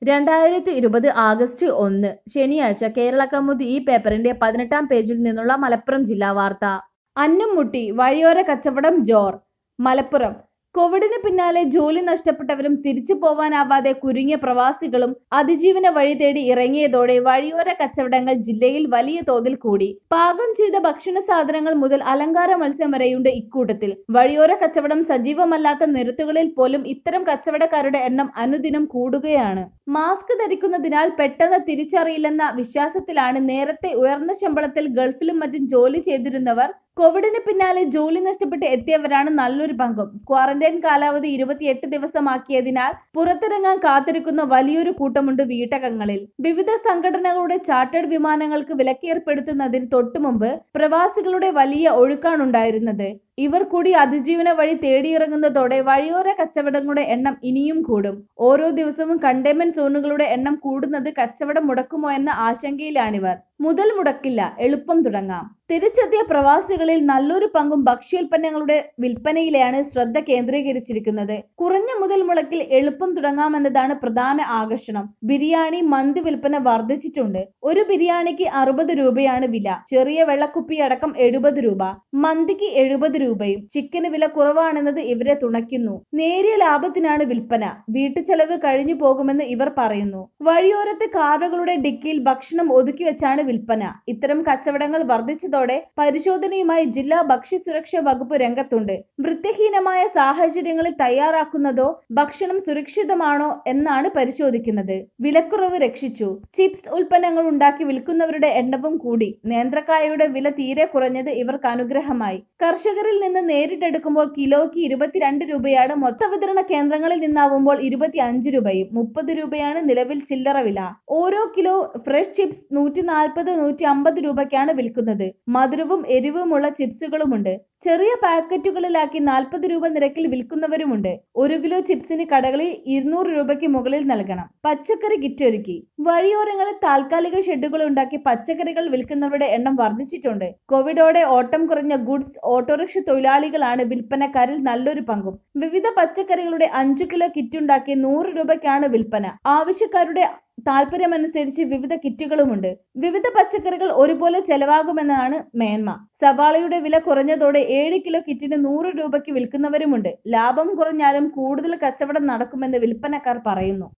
രണ്ടായിരത്തി ഇരുപത് ആഗസ്റ്റ് ഒന്ന് ശനിയാഴ്ച കേരള കൗമുദി ഈ പേപ്പറിന്റെ പതിനെട്ടാം പേജിൽ നിന്നുള്ള മലപ്പുറം ജില്ലാ വാർത്ത അന്നം മുട്ടി വഴിയോര കച്ചവടം ജോർ മലപ്പുറം കോവിഡിന് പിന്നാലെ ജോലി നഷ്ടപ്പെട്ടവരും തിരിച്ചു പോവാനാവാതെ കുരുങ്ങിയ പ്രവാസികളും അതിജീവന വഴി തേടി ഇറങ്ങിയതോടെ വഴിയോര കച്ചവടങ്ങൾ ജില്ലയിൽ വലിയ തോതിൽ കൂടി പാകം ചെയ്ത ഭക്ഷണ സാധനങ്ങൾ മുതൽ അലങ്കാര മത്സ്യം വരെയുണ്ട് ഇക്കൂട്ടത്തിൽ വഴിയോര കച്ചവടം സജീവമല്ലാത്ത നിരത്തുകളിൽ പോലും ഇത്തരം കച്ചവടക്കാരുടെ എണ്ണം അനുദിനം കൂടുകയാണ് മാസ്ക് ധരിക്കുന്നതിനാൽ പെട്ടെന്ന് തിരിച്ചറിയില്ലെന്ന വിശ്വാസത്തിലാണ് നേരത്തെ ഉയർന്ന ശമ്പളത്തിൽ ഗൾഫിലും മറ്റും ജോലി ചെയ്തിരുന്നവർ കോവിഡിന് പിന്നാലെ ജോലി നഷ്ടപ്പെട്ട് എത്തിയവരാണ് നല്ലൊരു പങ്കും ക്വാറന്റൈൻ കാലാവധി ഇരുപത്തിയെട്ട് ദിവസമാക്കിയതിനാൽ പുറത്തിറങ്ങാൻ കാത്തിരിക്കുന്ന വലിയൊരു കൂട്ടമുണ്ട് വീട്ടകങ്ങളിൽ വിവിധ സംഘടനകളുടെ ചാർട്ടേഡ് വിമാനങ്ങൾക്ക് വിലക്കേർപ്പെടുത്തുന്നതിന് തൊട്ടുമുമ്പ് പ്രവാസികളുടെ വലിയ ഒഴുക്കാണുണ്ടായിരുന്നത് ഇവർ കൂടി അതിജീവന വഴി തേടിയിറങ്ങുന്നതോടെ വഴിയോര കച്ചവടങ്ങളുടെ എണ്ണം ഇനിയും കൂടും ഓരോ ദിവസവും കണ്ടെയ്ൻമെന്റ് സോണുകളുടെ എണ്ണം കൂടുന്നത് കച്ചവടം മുടക്കുമോ എന്ന ആശങ്കയിലാണിവർ മുതൽ മുടക്കില്ല എളുപ്പം തുടങ്ങാം തിരിച്ചെത്തിയ പ്രവാസികളിൽ നല്ലൊരു പങ്കും ഭക്ഷ്യോൽപ്പന്നങ്ങളുടെ വിൽപ്പനയിലാണ് ശ്രദ്ധ കേന്ദ്രീകരിച്ചിരിക്കുന്നത് കുറഞ്ഞ മുതൽ മുടക്കിൽ എളുപ്പം തുടങ്ങാമെന്നതാണ് പ്രധാന ആകർഷണം ബിരിയാണി മന്തി വിൽപ്പന വർദ്ധിച്ചിട്ടുണ്ട് ഒരു ബിരിയാണിക്ക് അറുപത് രൂപയാണ് വില ചെറിയ വെള്ളക്കുപ്പി അടക്കം എഴുപത് രൂപ മന്തിക്ക് എഴുപത് രൂപയും ചിക്കന് വില കുറവാണെന്നത് ഇവരെ തുണയ്ക്കുന്നു നേരിയ ലാഭത്തിനാണ് വിൽപ്പന വീട്ടുചെലവ് കഴിഞ്ഞു പോകുമെന്ന് ഇവർ പറയുന്നു വഴിയോരത്തെ കാറുകളുടെ ഡിക്കിയിൽ ഭക്ഷണം ഒതുക്കി വെച്ചാണ് വിൽപ്പന ഇത്തരം കച്ചവടങ്ങൾ വർദ്ധിച്ചതോടെ പരിശോധനയുമായി ജില്ലാ ഭക്ഷ്യസുരക്ഷാ വകുപ്പ് രംഗത്തുണ്ട് വൃത്തിഹീനമായ സാഹചര്യങ്ങളിൽ തയ്യാറാക്കുന്നതോ ഭക്ഷണം സുരക്ഷിതമാണോ എന്നാണ് പരിശോധിക്കുന്നത് വിലക്കുറവ് രക്ഷിച്ചു ചിപ്സ് ഉൽപ്പന്നങ്ങൾ ഉണ്ടാക്കി വിൽക്കുന്നവരുടെ എണ്ണവും കൂടി നേന്ത്രക്കായയുടെ വില തീരെ കുറഞ്ഞത് ഇവർക്ക് അനുഗ്രഹമായി കർഷകരിൽ നിന്ന് നേരിട്ടെടുക്കുമ്പോൾ കിലോയ്ക്ക് ഇരുപത്തിരണ്ട് രൂപയാണ് മൊത്ത വിതരണ കേന്ദ്രങ്ങളിൽ നിന്നാവുമ്പോൾ ഇരുപത്തി അഞ്ച് രൂപയും മുപ്പത് രൂപയാണ് നിലവിൽ ചില്ലറ വില ഓരോ കിലോ ഫ്രഷ് ചിപ്സ് നൂറ്റി നാൽപ്പത് നൂറ്റി അമ്പത് രൂപയ്ക്കാണ് വിൽക്കുന്നത് മധുരവും എരിവുമുള്ള ചിപ്സുകളുമുണ്ട് ചെറിയ പാക്കറ്റുകളിലാക്കി നാൽപ്പത് രൂപ നിരക്കിൽ വിൽക്കുന്നവരുമുണ്ട് ഒരു കിലോ ചിപ്സിന് കടകളിൽ ഇരുന്നൂറ് രൂപയ്ക്ക് മുകളിൽ നൽകണം പച്ചക്കറി കിറ്റ് ഒരുക്കി വഴിയോരങ്ങളിൽ താൽക്കാലിക ഷെഡുകൾ ഉണ്ടാക്കി പച്ചക്കറികൾ വിൽക്കുന്നവരുടെ എണ്ണം വർദ്ധിച്ചിട്ടുണ്ട് കോവിഡോടെ ഓട്ടം കുറഞ്ഞ ഗുഡ്സ് ഓട്ടോറിക്ഷ തൊഴിലാളികളാണ് വിൽപ്പനക്കാരിൽ നല്ലൊരു പങ്കും വിവിധ പച്ചക്കറികളുടെ അഞ്ചു കിലോ കിറ്റ് ഉണ്ടാക്കി നൂറ് രൂപയ്ക്കാണ് വിൽപ്പന ആവശ്യക്കാരുടെ താല്പര്യമനുസരിച്ച് വിവിധ കിറ്റുകളുമുണ്ട് വിവിധ പച്ചക്കറികൾ ഒരുപോലെ ചെലവാകുമെന്നാണ് മേന്മ സവാളയുടെ വില കുറഞ്ഞതോടെ ഏഴ് കിലോ കിറ്റിന് നൂറ് രൂപയ്ക്ക് വിൽക്കുന്നവരുമുണ്ട് ലാഭം കുറഞ്ഞാലും കൂടുതൽ കച്ചവടം നടക്കുമെന്ന് വിൽപ്പനക്കാർ പറയുന്നു